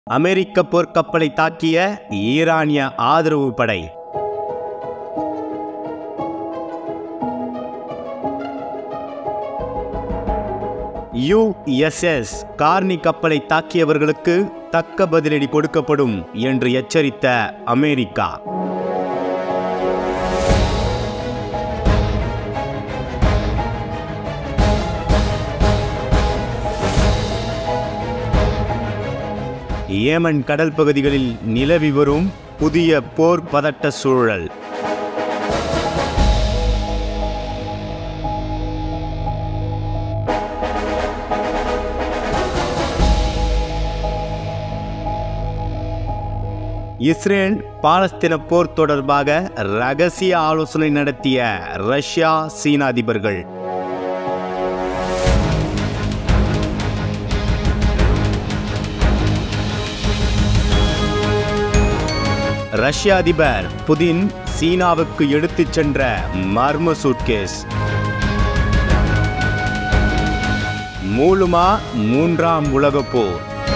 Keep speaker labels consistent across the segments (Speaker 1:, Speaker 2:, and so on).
Speaker 1: அமெரிக்க போர்க்கப்பலை தாக்கிய ஈரானிய ஆதரவு படை யுஎஸ்எஸ் கார்னி கப்பலை தாக்கியவர்களுக்கு தக்க பதிலடி கொடுக்கப்படும் என்று எச்சரித்த அமெரிக்கா ஏமன் கடல் பகுதிகளில் நிலவி வரும் புதிய போர் பதட்ட சூழல் இஸ்ரேல் பாலஸ்தீன போர் தொடர்பாக ரகசிய ஆலோசனை நடத்திய ரஷ்யா சீன அதிபர்கள் ரஷ்ய அதிபர் புதின் சீனாவுக்கு எடுத்துச் சென்ற மர்ம சூட்கேஸ் மூலுமா மூன்றாம் உலகப் போர்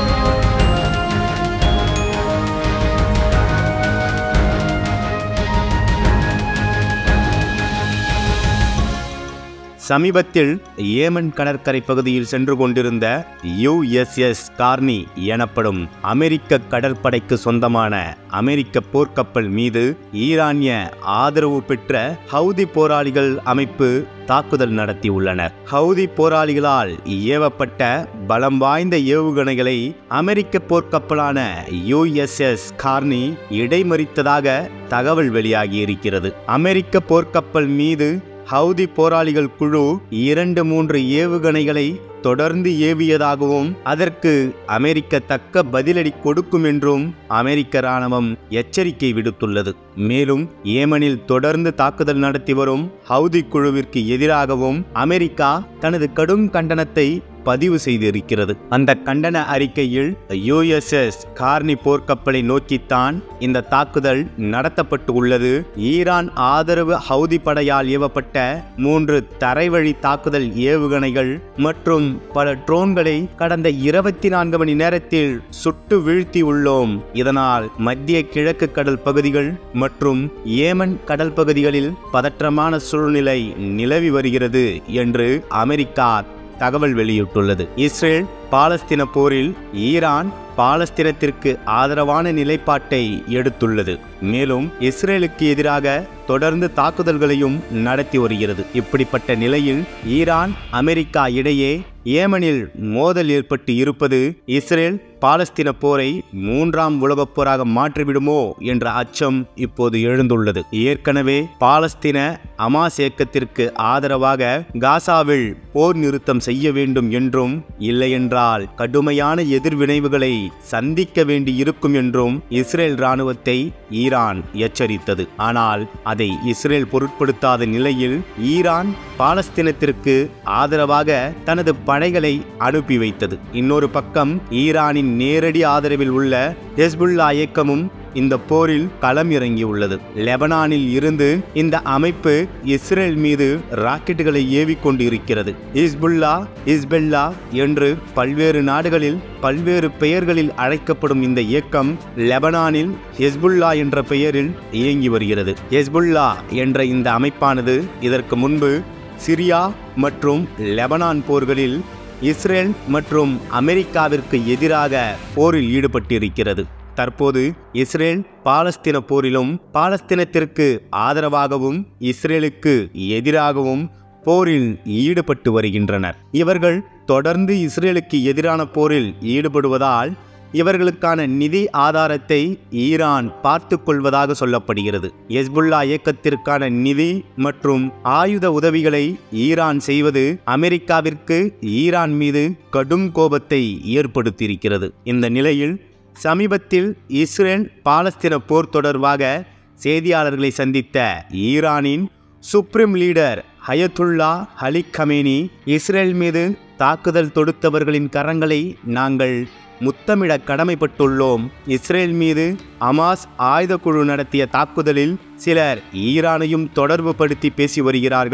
Speaker 1: சமீபத்தில் ஏமன் கடற்கரை பகுதியில் சென்று கொண்டிருந்த யுஎஸ்எஸ் கார்னி எனப்படும் அமெரிக்க கடற்படைக்கு சொந்தமான அமெரிக்க போர்க்கப்பல் மீது ஈரானிய ஆதரவு பெற்ற ஹவுதி போராளிகள் அமைப்பு தாக்குதல் நடத்தியுள்ளனர் ஹவுதி போராளிகளால் ஏவப்பட்ட பலம் வாய்ந்த ஏவுகணைகளை அமெரிக்க போர்க்கப்பலான யுஎஸ்எஸ் கார்னி இடைமறித்ததாக தகவல் வெளியாகியிருக்கிறது அமெரிக்க போர்க்கப்பல் மீது ஹவுதி போராளிகள் குழு இரண்டு மூன்று ஏவுகணைகளை தொடர்ந்து ஏவியதாகவும் அதற்கு அமெரிக்க தக்க பதிலடி கொடுக்கும் என்றும் அமெரிக்க ராணுவம் எச்சரிக்கை விடுத்துள்ளது மேலும் ஏமனில் தொடர்ந்து தாக்குதல் நடத்தி வரும் ஹவுதி குழுவிற்கு எதிராகவும் அமெரிக்கா தனது கடும் கண்டனத்தை பதிவு செய்திருக்கிறது அந்த கண்டன அறிக்கையில் யுஎஸ்எஸ் கார்னி போர்க்கப்பலை நோக்கித்தான் இந்த தாக்குதல் நடத்தப்பட்டு உள்ளது ஈரான் ஆதரவு ஹவுதி படையால் ஏவப்பட்ட மூன்று தரைவழி தாக்குதல் ஏவுகணைகள் மற்றும் பல ட்ரோன்களை கடந்த இருபத்தி நான்கு மணி நேரத்தில் சுட்டு வீழ்த்தி உள்ளோம் இதனால் மத்திய கிழக்கு கடல் பகுதிகள் மற்றும் ஏமன் கடல் பகுதிகளில் பதற்றமான சூழ்நிலை நிலவி வருகிறது என்று அமெரிக்கா தகவல் வெளியிட்டுள்ளது இஸ்ரேல் பாலஸ்தீன போரில் ஈரான் பாலஸ்தீனத்திற்கு ஆதரவான நிலைப்பாட்டை எடுத்துள்ளது மேலும் இஸ்ரேலுக்கு எதிராக தொடர்ந்து தாக்குதல்களையும் நடத்தி வருகிறது இப்படிப்பட்ட நிலையில் ஈரான் அமெரிக்கா இடையே ஏமனில் மோதல் ஏற்பட்டு இருப்பது இஸ்ரேல் பாலஸ்தீன போரை மூன்றாம் உலகப் போராக மாற்றிவிடுமோ என்ற அச்சம் இப்போது எழுந்துள்ளது ஏற்கனவே பாலஸ்தீன அமாஸ் இயக்கத்திற்கு ஆதரவாக காசாவில் போர் நிறுத்தம் செய்ய வேண்டும் என்றும் இல்லையென்றால் கடுமையான எதிர்வினைவுகளை சந்திக்க வேண்டி இருக்கும் என்றும் இஸ்ரேல் ராணுவத்தை ஈரான் எச்சரித்தது ஆனால் அதை இஸ்ரேல் பொருட்படுத்தாத நிலையில் ஈரான் பாலஸ்தீனத்திற்கு ஆதரவாக தனது படைகளை அனுப்பி வைத்தது இன்னொரு பக்கம் ஈரானின் நேரடி ஆதரவில் உள்ள ஹெஸ்புல்லா இயக்கமும் இந்த போரில் களம் இறங்கியுள்ளது லெபனானில் இருந்து இந்த அமைப்பு இஸ்ரேல் மீது ராக்கெட்டுகளை ஏவிக்கொண்டு இருக்கிறது இஸ்புல்லா இஸ்பெல்லா என்று பல்வேறு நாடுகளில் பல்வேறு பெயர்களில் அழைக்கப்படும் இந்த இயக்கம் லெபனானில் ஹெஸ்புல்லா என்ற பெயரில் இயங்கி வருகிறது ஹெஸ்புல்லா என்ற இந்த அமைப்பானது இதற்கு முன்பு சிரியா மற்றும் லெபனான் போர்களில் இஸ்ரேல் மற்றும் அமெரிக்காவிற்கு எதிராக போரில் ஈடுபட்டிருக்கிறது தற்போது இஸ்ரேல் பாலஸ்தீன போரிலும் பாலஸ்தீனத்திற்கு ஆதரவாகவும் இஸ்ரேலுக்கு எதிராகவும் போரில் ஈடுபட்டு வருகின்றனர் இவர்கள் தொடர்ந்து இஸ்ரேலுக்கு எதிரான போரில் ஈடுபடுவதால் இவர்களுக்கான நிதி ஆதாரத்தை ஈரான் பார்த்து கொள்வதாக சொல்லப்படுகிறது எஸ்புல்லா இயக்கத்திற்கான நிதி மற்றும் ஆயுத உதவிகளை ஈரான் செய்வது அமெரிக்காவிற்கு ஈரான் மீது கடும் கோபத்தை ஏற்படுத்தியிருக்கிறது இந்த நிலையில் சமீபத்தில் இஸ்ரேல் பாலஸ்தீன போர் தொடர்பாக செய்தியாளர்களை சந்தித்த ஈரானின் supreme leader Ayatollah Ali Khamenei Israel மீது தாக்குதல் தொடுத்தவர்களின் கரங்களை நாங்கள் முத்தமிட கடமைப்பட்டுள்ளோம் இஸ்ரேல் மீது அமாஸ் ஆயுதக்குழு நடத்திய தாக்குதலில் சிலர் ஈரானையும் தொடர்பு படுத்தி பேசி வருகிறார்கள்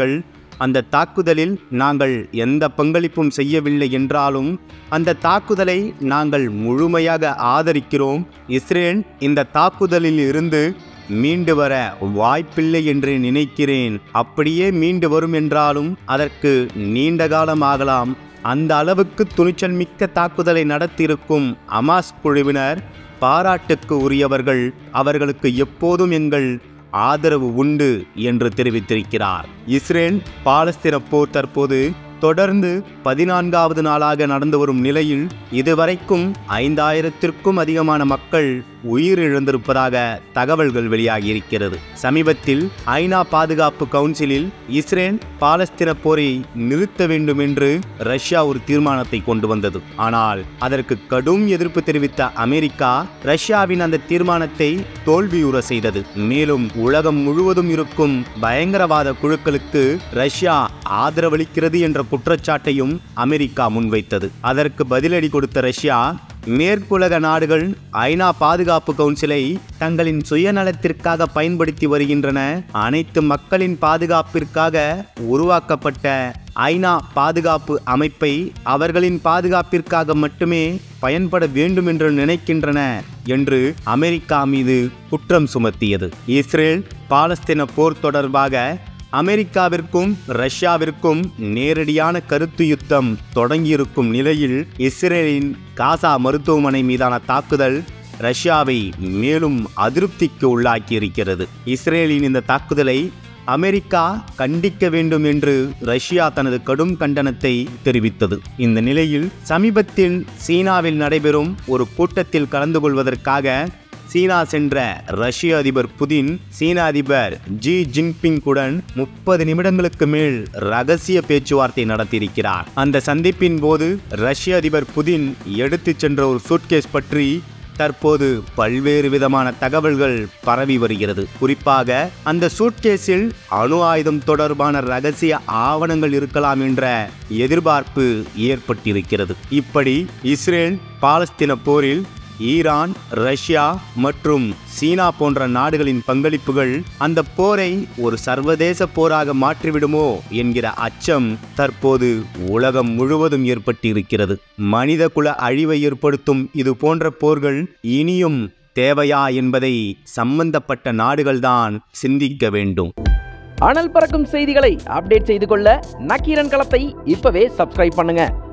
Speaker 1: அந்த தாக்குதலில் நாங்கள் எந்த பங்களிப்பும் செய்யவில்லை என்றாலும் அந்த தாக்குதலை நாங்கள் முழுமையாக ஆதரிக்கிறோம் இஸ்ரேல் இந்த தாக்குதலில் இருந்து மீண்டு வர வாய்ப்பில்லை என்று நினைக்கிறேன் அப்படியே மீண்டு வரும் என்றாலும் அதற்கு நீண்ட காலம் ஆகலாம் அந்த அளவுக்கு துணிச்சல் மிக்க தாக்குதலை நடத்தியிருக்கும் அமாஸ் குழுவினர் பாராட்டுக்கு உரியவர்கள் அவர்களுக்கு எப்போதும் எங்கள் ஆதரவு உண்டு என்று தெரிவித்திருக்கிறார் இஸ்ரேல் பாலஸ்தீன போர் தற்போது தொடர்ந்து பதினான்காவது நாளாக நடந்து வரும் நிலையில் இதுவரைக்கும் ஐந்தாயிரத்திற்கும் அதிகமான மக்கள் உயிரிழந்திருப்பதாக தகவல்கள் வெளியாகியிருக்கிறது சமீபத்தில் ஐநா பாதுகாப்பு கவுன்சிலில் இஸ்ரேல் பாலஸ்தீன போரை நிறுத்த வேண்டும் என்று ரஷ்யா ஒரு தீர்மானத்தை கொண்டு வந்தது ஆனால் அதற்கு கடும் எதிர்ப்பு தெரிவித்த அமெரிக்கா ரஷ்யாவின் அந்த தீர்மானத்தை தோல்வியுற செய்தது மேலும் உலகம் முழுவதும் இருக்கும் பயங்கரவாத குழுக்களுக்கு ரஷ்யா ஆதரவளிக்கிறது என்ற குற்றச்சாட்டையும் அமெரிக்கா முன்வைத்தது அதற்கு பதிலடி கொடுத்த ரஷ்யா மேற்குலக நாடுகள் ஐநா பாதுகாப்பு கவுன்சிலை தங்களின் சுயநலத்திற்காக பயன்படுத்தி வருகின்றன அனைத்து மக்களின் பாதுகாப்பிற்காக உருவாக்கப்பட்ட ஐநா பாதுகாப்பு அமைப்பை அவர்களின் பாதுகாப்பிற்காக மட்டுமே பயன்பட வேண்டும் என்று நினைக்கின்றன என்று அமெரிக்கா மீது குற்றம் சுமத்தியது இஸ்ரேல் பாலஸ்தீன போர் தொடர்பாக அமெரிக்காவிற்கும் ரஷ்யாவிற்கும் நேரடியான கருத்து யுத்தம் தொடங்கியிருக்கும் நிலையில் இஸ்ரேலின் காசா மருத்துவமனை மீதான தாக்குதல் ரஷ்யாவை மேலும் அதிருப்திக்கு உள்ளாக்கியிருக்கிறது இஸ்ரேலின் இந்த தாக்குதலை அமெரிக்கா கண்டிக்க வேண்டும் என்று ரஷ்யா தனது கடும் கண்டனத்தை தெரிவித்தது இந்த நிலையில் சமீபத்தில் சீனாவில் நடைபெறும் ஒரு கூட்டத்தில் கலந்து கொள்வதற்காக சீனா சென்ற ரஷ்ய அதிபர் புதின் சீன அதிபர் ஜி ஜின்பிங்குடன் முப்பது நிமிடங்களுக்கு மேல் ரகசிய பேச்சுவார்த்தை நடத்தியிருக்கிறார் அந்த சந்திப்பின் போது ரஷ்ய அதிபர் புதின் எடுத்துச் சென்ற ஒரு சூட்கேஸ் பற்றி தற்போது பல்வேறு விதமான தகவல்கள் பரவி வருகிறது குறிப்பாக அந்த சூட்கேஸில் அணு ஆயுதம் தொடர்பான ரகசிய ஆவணங்கள் இருக்கலாம் என்ற எதிர்பார்ப்பு ஏற்பட்டிருக்கிறது இப்படி இஸ்ரேல் பாலஸ்தீன போரில் ஈரான் ரஷ்யா மற்றும் சீனா போன்ற நாடுகளின் பங்களிப்புகள் அந்த போரை ஒரு சர்வதேச போராக மாற்றிவிடுமோ என்கிற அச்சம் தற்போது உலகம் முழுவதும் ஏற்பட்டிருக்கிறது மனித குல அழிவை ஏற்படுத்தும் இது போன்ற போர்கள் இனியும் தேவையா என்பதை சம்பந்தப்பட்ட நாடுகள்தான் சிந்திக்க வேண்டும்
Speaker 2: அனல் பறக்கும் செய்திகளை அப்டேட் செய்து கொள்ள நக்கீரன் களத்தை இப்பவே சப்ஸ்கிரைப் பண்ணுங்க